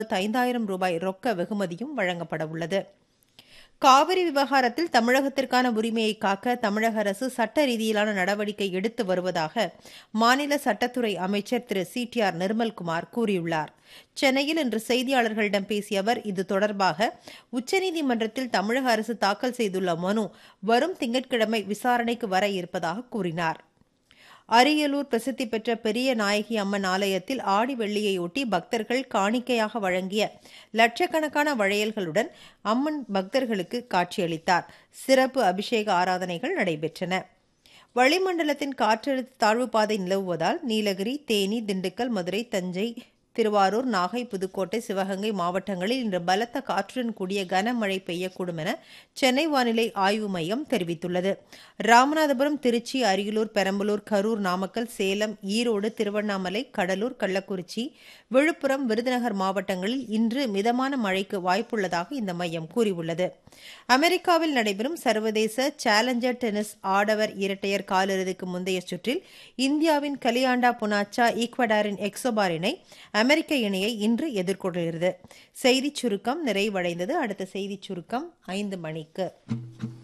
ஐந்தாயிரம் ரூபாய் ரொக்க வெகுமதியும் வழங்கப்பட உள்ளது காவிரி விவகாரத்தில் தமிழகத்திற்கான உரிமையை காக்க தமிழக அரசு சட்ட ரீதியிலான நடவடிக்கை எடுத்து வருவதாக மாநில சட்டத்துறை அமைச்சர் Thiru C T R Nirmalkumar கூறியுள்ளார் சென்னையில் இன்று செய்தியாளர்களிடம் பேசிய அவர் இது தொடர்பாக உச்சநீதிமன்றத்தில் தமிழக அரசு தாக்கல் செய்துள்ள மனு வரும் திங்கட்கிழமை விசாரணைக்கு வர இருப்பதாக கூறினார் அரியலூர் பிரசித்தி பெற்ற பெரிய நாயகி அம்மன் ஆலயத்தில் ஆடி வெள்ளியையொட்டி பக்தர்கள் காணிக்கையாக வழங்கிய லட்சக்கணக்கான வளையல்களுடன் அம்மன் பக்தர்களுக்கு காட்சியளித்தார் சிறப்பு அபிஷேக ஆராதனைகள் நடைபெற்றன வளிமண்டலத்தின் காற்றழுத்த தாழ்வு பாதை நிலவுவதால் நீலகிரி தேனி திண்டுக்கல் மதுரை தஞ்சை திருவாரூர் நாகை புதுக்கோட்டை சிவகங்கை மாவட்டங்களில் இன்று பலத்த காற்றுடன் கூடிய கனமழை பெய்யக்கூடும் என சென்னை வானிலை ஆய்வு மையம் தெரிவித்துள்ளது ராமநாதபுரம் திருச்சி அரியலூர் பெரம்பலூர் கரூர் நாமக்கல் சேலம் ஈரோடு திருவண்ணாமலை கடலூர் கள்ளக்குறிச்சி விழுப்புரம் விருதுநகர் மாவட்டங்களில் இன்று மிதமான மழைக்கு வாய்ப்புள்ளதாக இந்த மையம் கூறியுள்ளது அமெரிக்காவில் நடைபெறும் சர்வதேச சேலஞ்சர் டென்னிஸ் ஆடவர் இரட்டையர் காலிறுதிக்கு முந்தைய சுற்றில் இந்தியாவின் கலியாண்டா புனாச்சா ஈக்வடாரின் எக்ஸோபார் இணை அமெரிக்க இணையை இன்று எதிர்கொள்கிறது செய்திச் சுருக்கம் நிறைவடைந்தது அடுத்த செய்திச் சுருக்கம் ஐந்து மணிக்கு